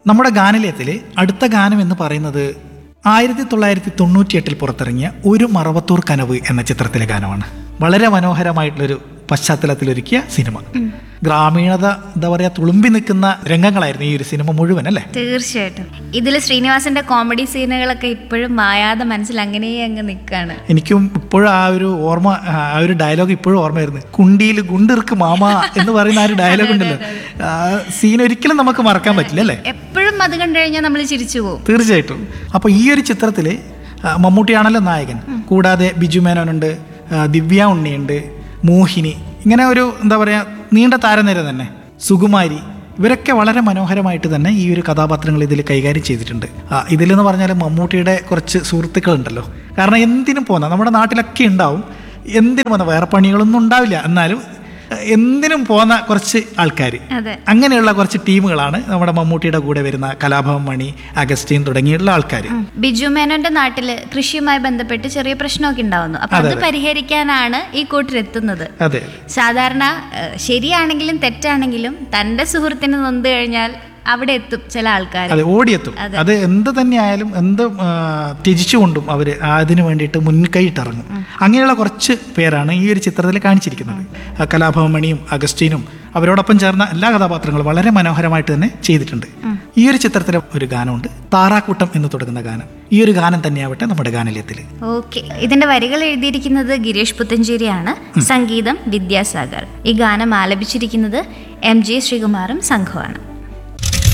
നമ്മുടെ ഗാനലയത്തിൽ അടുത്ത ഗാനം എന്ന് പറയുന്നത് ആയിരത്തി തൊള്ളായിരത്തി തൊണ്ണൂറ്റി എട്ടിൽ പുറത്തിറങ്ങിയ ഒരു മറവത്തൂർ കനവ് എന്ന ചിത്രത്തിലെ ഗാനമാണ് വളരെ മനോഹരമായിട്ടുള്ളൊരു പശ്ചാത്തലത്തിലൊരുക്കിയ സിനിമ ഗ്രാമീണത എന്താ പറയുക തുളുമ്പി നിൽക്കുന്ന രംഗങ്ങളായിരുന്നു ഈ ഒരു സിനിമ മുഴുവൻ അല്ലേ തീർച്ചയായിട്ടും ഇതിൽ ശ്രീനിവാസന്റെ കോമഡി സീനുകളൊക്കെ ഇപ്പോഴും മായാതെ മനസ്സിൽ അങ്ങനെ അങ്ങ് നിൽക്കാണ് എനിക്കും ഇപ്പോഴും ആ ഒരു ഓർമ്മ ആ ഒരു ഡയലോഗ് ഇപ്പോഴും ഓർമ്മ വരുന്നു കുണ്ടിയിൽ ഗുണ്ടിർക്ക് മാമ എന്ന് പറയുന്ന ആ ഒരു ഡയലോഗ് ഉണ്ടല്ലോ ആ സീൻ ഒരിക്കലും നമുക്ക് മറക്കാൻ പറ്റില്ല അല്ലേ എപ്പോഴും അത് കണ്ടു കഴിഞ്ഞാൽ നമ്മൾ ചിരിച്ചു പോകും തീർച്ചയായിട്ടും അപ്പോൾ ഈ ഒരു ചിത്രത്തിൽ മമ്മൂട്ടിയാണല്ലോ നായകൻ കൂടാതെ ബിജു മേനോനുണ്ട് ആ, ദിവ്യ ഉണ്ണിയുണ്ട് മോഹിനി ഇങ്ങനെ ഒരു എന്താ പറയുക നീണ്ട താരനിര തന്നെ സുകുമാരി ഇവരൊക്കെ വളരെ മനോഹരമായിട്ട് തന്നെ ഈ ഒരു കഥാപാത്രങ്ങൾ ഇതിൽ കൈകാര്യം ചെയ്തിട്ടുണ്ട് ആ, ഇതിലെന്ന് പറഞ്ഞാൽ മമ്മൂട്ടിയുടെ കുറച്ച് സുഹൃത്തുക്കളുണ്ടല്ലോ കാരണം എന്തിനും പോന്ന നമ്മുടെ നാട്ടിലൊക്കെ ഉണ്ടാവും എന്തിനും പോന്ന വേറെ പണികളൊന്നും ഉണ്ടാവില്ല എന്നാലും ആ, എന്തിനും പോന്ന കുറച്ച് ആൾക്കാർ അതെ അങ്ങനെയുള്ള കുറച്ച് ടീമുകളാണ് നമ്മുടെ മമ്മൂട്ടിയുടെ കൂടെ വരുന്ന കലാഭവൻ മണി അഗസ്റ്റീൻ തുടങ്ങിയുള്ള ആൾക്കാർ ബിജു മേനോന്റെ നാട്ടില് കൃഷിയുമായി ബന്ധപ്പെട്ട് ചെറിയ പ്രശ്നമൊക്കെ ഉണ്ടാവുന്നു അപ്പൊ അത് പരിഹരിക്കാനാണ് ഈ കൂട്ടരെത്തുന്നത് അതെ സാധാരണ ഏഹ്, ശരിയാണെങ്കിലും തെറ്റാണെങ്കിലും തന്റെ സുഹൃത്തിന് നൊന്ത് കഴിഞ്ഞാൽ അവിടെ എത്തും ചില ആൾക്കാർ അതെ ഓടിയെത്തും അത് എന്ത് തന്നെയായാലും എന്ത് ആ, ത്യജിച്ചുകൊണ്ടും അവർ അതിനു വേണ്ടിയിട്ട് മുൻകൈയിട്ടിറങ്ങും അങ്ങനെയുള്ള കുറച്ച് പേരാണ് ഈ ഒരു ചിത്രത്തിൽ കാണിച്ചിരിക്കുന്നത് ആ, കലാഭവൻ മണിയും അഗസ്റ്റീനും അവരോടൊപ്പം ചേർന്ന എല്ലാ കഥാപാത്രങ്ങളും വളരെ മനോഹരമായിട്ട് തന്നെ ചെയ്തിട്ടുണ്ട് ഈ ഒരു ചിത്രത്തിലെ ഒരു ഗാനമുണ്ട് താറാക്കൂട്ടം എന്ന് തുടങ്ങുന്ന ഗാനം ഈ ഒരു ഗാനം തന്നെയാവട്ടെ നമ്മുടെ ഗാനലയത്തിൽ ഓക്കെ ഇതിന്റെ വരികൾ എഴുതിയിരിക്കുന്നത് ഗിരീഷ് പുത്തഞ്ചേരിയാണ് സംഗീതം വിദ്യാസാഗർ ഈ ഗാനം ആലപിച്ചിരിക്കുന്നത് എം ജെ ശ്രീകുമാറും സംഘവുമാണ്